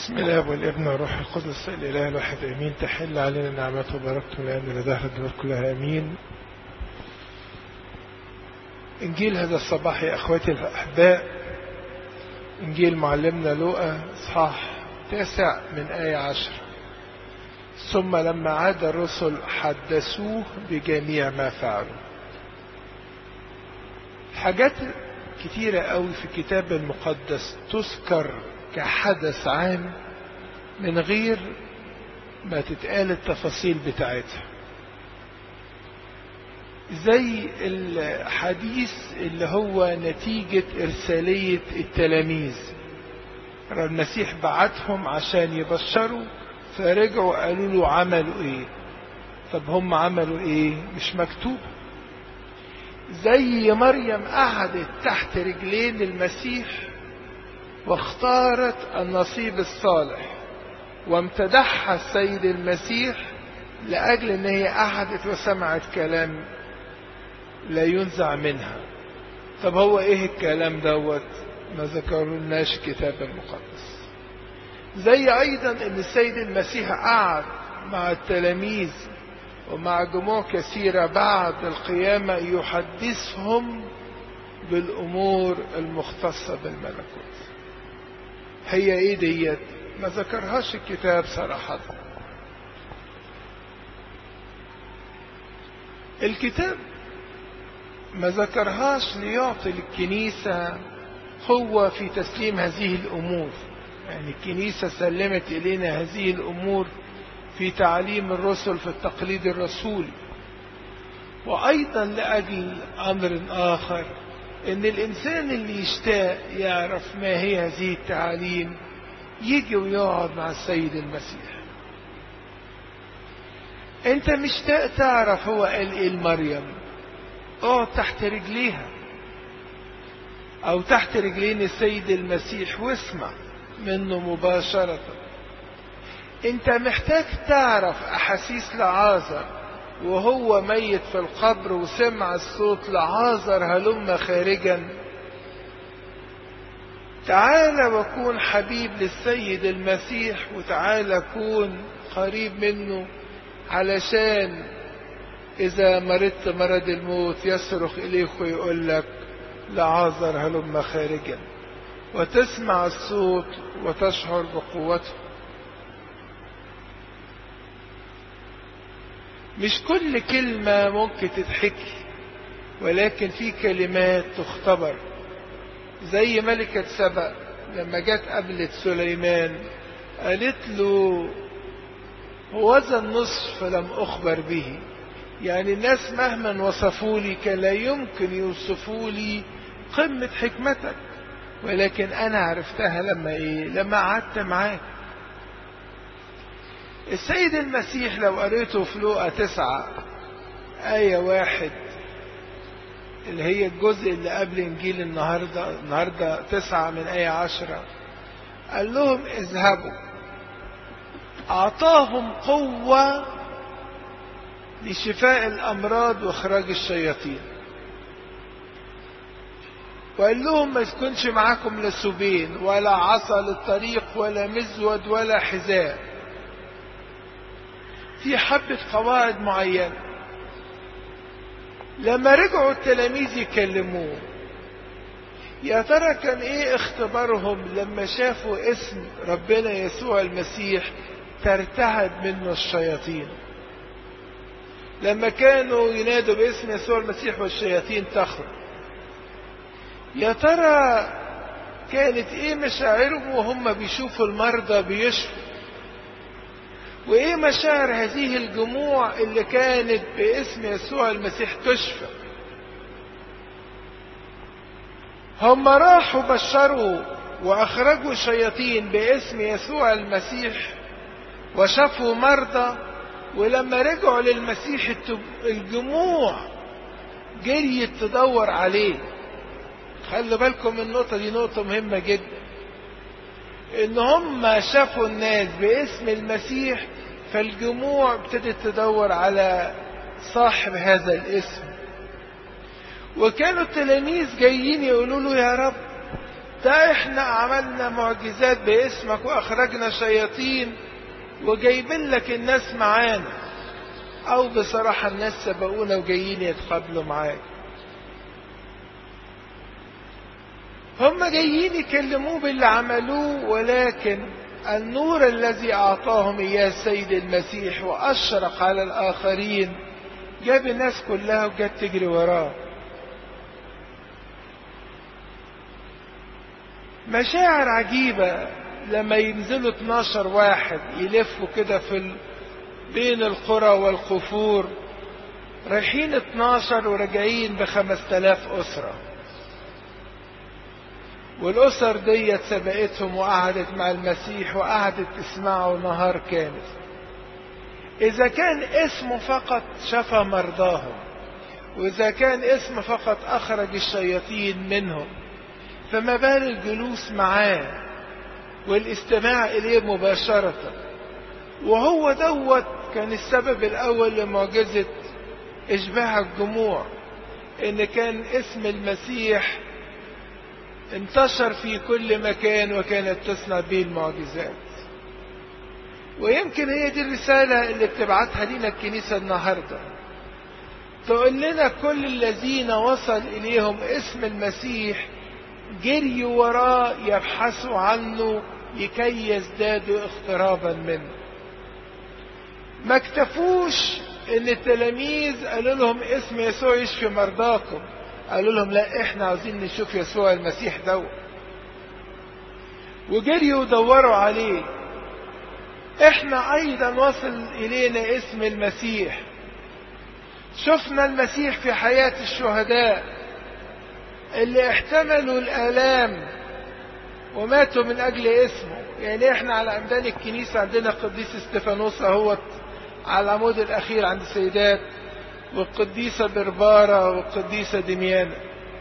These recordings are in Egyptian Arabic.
بسم الله والابن والروح القدس الاله الواحد امين تحل علينا نعمته وبركته لان لدهر الدور كلها امين انجيل هذا الصباح يا اخواتي الاحباء انجيل معلمنا لوقا اصحاح تاسع من ايه عشر ثم لما عاد الرسل حدثوه بجميع ما فعلوا حاجات كتيرة قوي في الكتاب المقدس تذكر كحدث عام من غير ما تتقال التفاصيل بتاعتها زي الحديث اللي هو نتيجة إرسالية التلاميذ المسيح بعتهم عشان يبشروا فرجعوا قالوا له عملوا ايه طب هم عملوا ايه مش مكتوب زي مريم قعدت تحت رجلين المسيح واختارت النصيب الصالح وامتدحها السيد المسيح لأجل ان هي قعدت وسمعت كلام لا ينزع منها طب هو ايه الكلام دوت ما ذكرناش الكتاب المقدس زي ايضا ان السيد المسيح قعد مع التلاميذ ومع جموع كثيرة بعد القيامة يحدثهم بالأمور المختصة بالملكوت هي ايه ديت ما ذكرهاش الكتاب صراحة الكتاب ما ذكرهاش ليعطي الكنيسة قوة في تسليم هذه الأمور يعني الكنيسة سلمت إلينا هذه الأمور في تعليم الرسل في التقليد الرسولي وأيضا لأجل أمر آخر إن الإنسان اللي يشتاق يعرف ما هي هذه التعاليم يجي ويقعد مع السيد المسيح أنت مشتاق تعرف هو قال إيه لمريم اقعد تحت رجليها أو تحت رجلين السيد المسيح واسمع منه مباشرة انت محتاج تعرف احاسيس لعازر وهو ميت في القبر وسمع الصوت لعازر هلم خارجا تعال وكون حبيب للسيد المسيح وتعال كون قريب منه علشان إذا مرضت مرض الموت يصرخ إليك ويقول لك لعازر هلم خارجا وتسمع الصوت وتشعر بقوته مش كل كلمة ممكن تتحكي ولكن في كلمات تختبر زي ملكة سبأ لما جت قابلت سليمان قالت له هوذا النصف لم أخبر به يعني الناس مهما وصفوا لي كان لا يمكن يوصفوا لي قمة حكمتك ولكن أنا عرفتها لما إيه لما قعدت معاك السيد المسيح لو قريته في لوقا تسعة آية واحد اللي هي الجزء اللي قبل إنجيل النهاردة النهاردة تسعة من آية عشرة قال لهم اذهبوا أعطاهم قوة لشفاء الأمراض وإخراج الشياطين وقال لهم ما يكونش معاكم لا سبين ولا عصا للطريق ولا مزود ولا حذاء في حبة قواعد معينة لما رجعوا التلاميذ يكلموه يا ترى كان ايه اختبارهم لما شافوا اسم ربنا يسوع المسيح ترتعد منه الشياطين لما كانوا ينادوا باسم يسوع المسيح والشياطين تخرج يا ترى كانت ايه مشاعرهم وهم بيشوفوا المرضى بيشفوا وايه مشاعر هذه الجموع اللي كانت باسم يسوع المسيح تشفى هم راحوا بشروا واخرجوا شياطين باسم يسوع المسيح وشفوا مرضى ولما رجعوا للمسيح الجموع جريت تدور عليه خلوا بالكم النقطة دي نقطة مهمة جدا ان هم شافوا الناس باسم المسيح فالجموع ابتدت تدور على صاحب هذا الاسم وكانوا التلاميذ جايين يقولوا له يا رب ده احنا عملنا معجزات باسمك واخرجنا شياطين وجايبين لك الناس معانا او بصراحة الناس سبقونا وجايين يتقابلوا معاك هم جايين يكلموه باللي عملوه ولكن النور الذي اعطاهم اياه السيد المسيح واشرق على الاخرين جاب الناس كلها وجت تجري وراه مشاعر عجيبة لما ينزلوا 12 واحد يلفوا كده في ال... بين القرى والقفور رايحين 12 وراجعين ب 5000 أسرة والأسر ديت سبقتهم وقعدت مع المسيح وقعدت تسمعه نهار كامل إذا كان اسمه فقط شفى مرضاهم وإذا كان اسمه فقط أخرج الشياطين منهم فما بال الجلوس معاه والاستماع إليه مباشرة وهو دوت كان السبب الأول لمعجزة إشباع الجموع إن كان اسم المسيح انتشر في كل مكان وكانت تصنع به المعجزات ويمكن هي دي الرسالة اللي بتبعتها لنا الكنيسة النهاردة تقول لنا كل الذين وصل إليهم اسم المسيح جريوا وراه يبحثوا عنه لكي يزدادوا اقترابا منه ما اكتفوش ان التلاميذ قالوا لهم اسم يسوع يشفي مرضاكم قالوا لهم لا احنا عاوزين نشوف يسوع المسيح دوت وجريوا ودوروا عليه احنا ايضا وصل الينا اسم المسيح شفنا المسيح في حياة الشهداء اللي احتملوا الآلام وماتوا من أجل اسمه يعني احنا على أمدان الكنيسة عندنا قديس استفانوس اهوت على العمود الأخير عند السيدات والقديسة بربارة والقديسة دميانة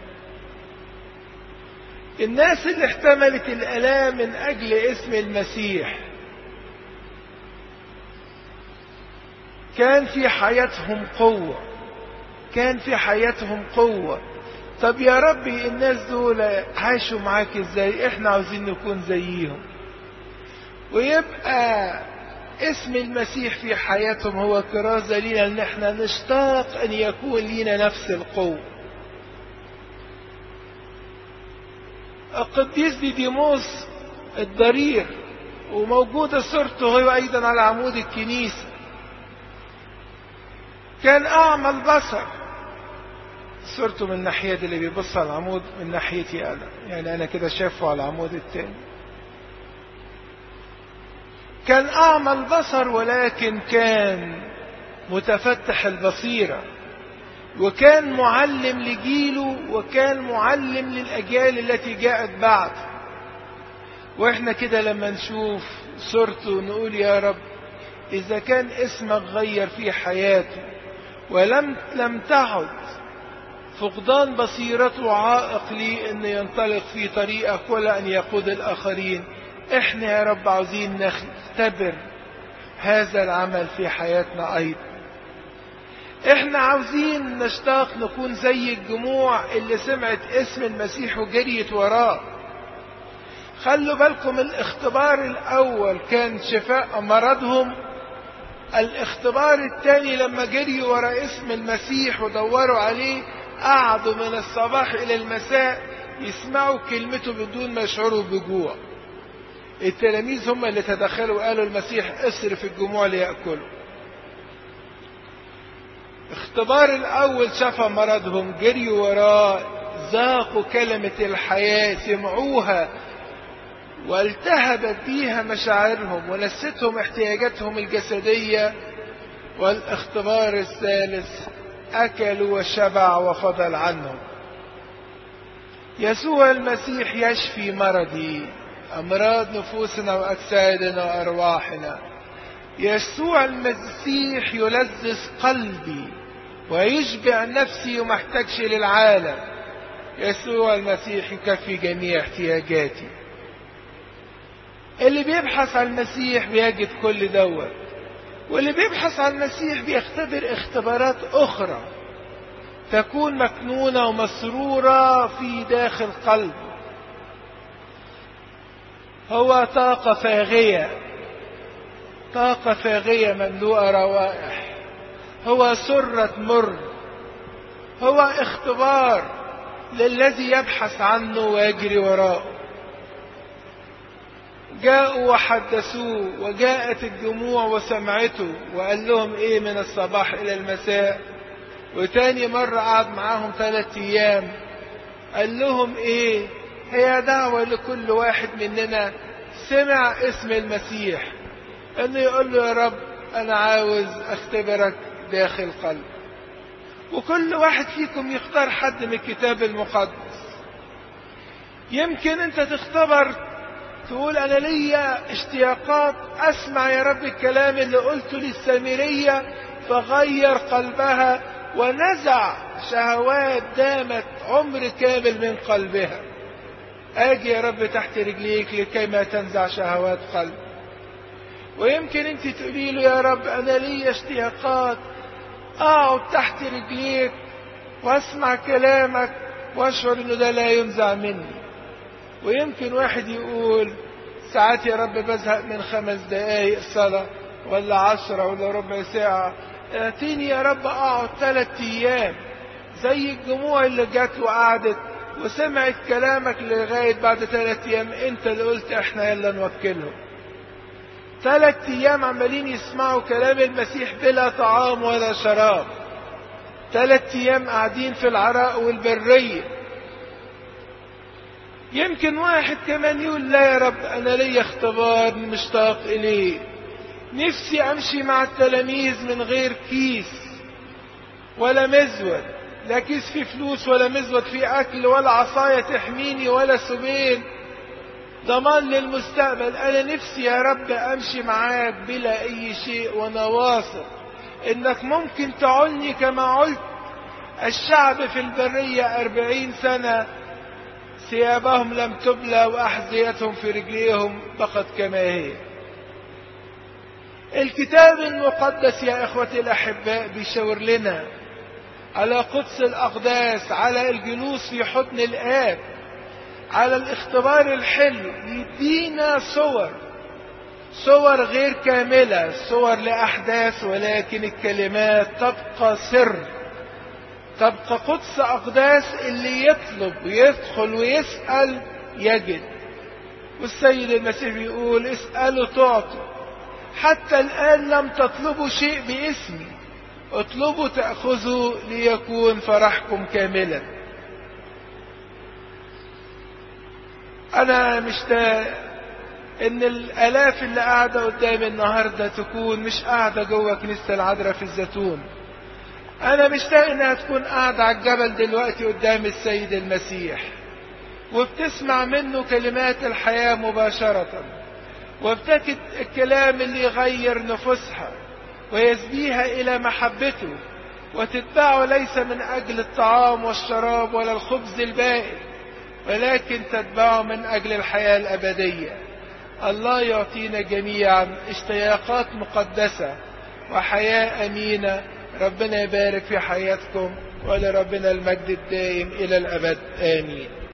الناس اللي احتملت الآلام من أجل اسم المسيح كان في حياتهم قوة كان في حياتهم قوة طب يا ربي الناس دول عاشوا معاك ازاي احنا عاوزين نكون زيهم ويبقى اسم المسيح في حياتهم هو كرازة لنا ان احنا نشتاق ان يكون لنا نفس القوة القديس ديديموس الضرير وموجودة صورته هو ايضا على عمود الكنيسة كان اعمى البصر صورته من الناحية دي اللي بيبص على العمود من ناحيتي انا يعني انا كده شايفه على العمود التاني كان أعمى البصر ولكن كان متفتح البصيرة وكان معلم لجيله وكان معلم للأجيال التي جاءت بعد وإحنا كده لما نشوف صورته نقول يا رب إذا كان اسمك غير في حياته ولم لم تعد فقدان بصيرته عائق لي أن ينطلق في طريقك ولا أن يقود الآخرين احنا يا رب عاوزين نختبر هذا العمل في حياتنا ايضا احنا عاوزين نشتاق نكون زي الجموع اللي سمعت اسم المسيح وجريت وراه خلوا بالكم الاختبار الاول كان شفاء مرضهم الاختبار الثاني لما جريوا ورا اسم المسيح ودوروا عليه قعدوا من الصباح الى المساء يسمعوا كلمته بدون ما يشعروا بجوع التلاميذ هم اللي تدخلوا وقالوا المسيح اصرف الجموع ليأكلوا اختبار الأول شفى مرضهم جريوا وراه ذاقوا كلمة الحياة سمعوها والتهبت بيها مشاعرهم ونستهم احتياجاتهم الجسدية والاختبار الثالث أكلوا وشبع وفضل عنهم يسوع المسيح يشفي مرضي أمراض نفوسنا وأجسادنا وأرواحنا يسوع المسيح يلذذ قلبي ويشبع نفسي ومحتاجش للعالم يسوع المسيح يكفي جميع احتياجاتي اللي بيبحث عن المسيح بيجد كل دوت واللي بيبحث عن المسيح بيختبر اختبارات أخرى تكون مكنونة ومسرورة في داخل قلبه هو طاقة فاغية طاقة فاغية مملوءة روائح هو سرة مر هو اختبار للذي يبحث عنه ويجري وراءه جاءوا وحدثوه وجاءت الجموع وسمعته وقال لهم ايه من الصباح الى المساء وتاني مرة قعد معاهم ثلاثة ايام قال لهم ايه هي دعوة لكل واحد مننا سمع اسم المسيح انه يقول له يا رب انا عاوز اختبرك داخل قلبي وكل واحد فيكم يختار حد من الكتاب المقدس يمكن انت تختبر تقول انا ليا اشتياقات اسمع يا رب الكلام اللي قلته للسامرية فغير قلبها ونزع شهوات دامت عمر كامل من قلبها اجي يا رب تحت رجليك لكي ما تنزع شهوات قلب ويمكن انت تقولي له يا رب انا ليا اشتياقات اقعد تحت رجليك واسمع كلامك واشعر انه ده لا ينزع مني ويمكن واحد يقول ساعات يا رب بزهق من خمس دقايق صلاة ولا عشرة ولا ربع ساعة اتيني يا رب اقعد ثلاث ايام زي الجموع اللي جت وقعدت وسمعت كلامك لغاية بعد ثلاث ايام انت اللي قلت احنا يلا نوكلهم ثلاث ايام عمالين يسمعوا كلام المسيح بلا طعام ولا شراب ثلاث ايام قاعدين في العراء والبرية يمكن واحد كمان يقول لا يا رب انا ليا اختبار مشتاق اليه نفسي امشي مع التلاميذ من غير كيس ولا مزود لا كيس فيه فلوس ولا مزود فيه اكل ولا عصاية تحميني ولا سبيل ضمان للمستقبل انا نفسي يا رب امشي معاك بلا اي شيء وانا واثق انك ممكن تعلني كما علت الشعب في البرية أربعين سنة ثيابهم لم تبلى وأحذيتهم في رجليهم بقت كما هي الكتاب المقدس يا إخوتي الأحباء بيشاور لنا على قدس الأقداس على الجلوس في حضن الآب على الاختبار الحلو يدينا صور صور غير كاملة صور لأحداث ولكن الكلمات تبقى سر تبقى قدس أقداس اللي يطلب ويدخل ويسأل يجد والسيد المسيح بيقول اسألوا تعطوا حتى الآن لم تطلبوا شيء باسمي اطلبوا تأخذوا ليكون فرحكم كاملا أنا مشتاق إن الآلاف اللي قاعدة قدامي النهاردة تكون مش قاعدة جوه كنيسة العذراء في الزيتون أنا مشتاق إنها تكون قاعدة على الجبل دلوقتي قدام السيد المسيح وبتسمع منه كلمات الحياة مباشرة وبتجد الكلام اللي يغير نفوسها ويسبيها إلى محبته وتتبعه ليس من أجل الطعام والشراب ولا الخبز البائد ولكن تتبعه من أجل الحياة الأبدية الله يعطينا جميعا اشتياقات مقدسة وحياة أمينة ربنا يبارك في حياتكم ولربنا المجد الدائم إلى الأبد آمين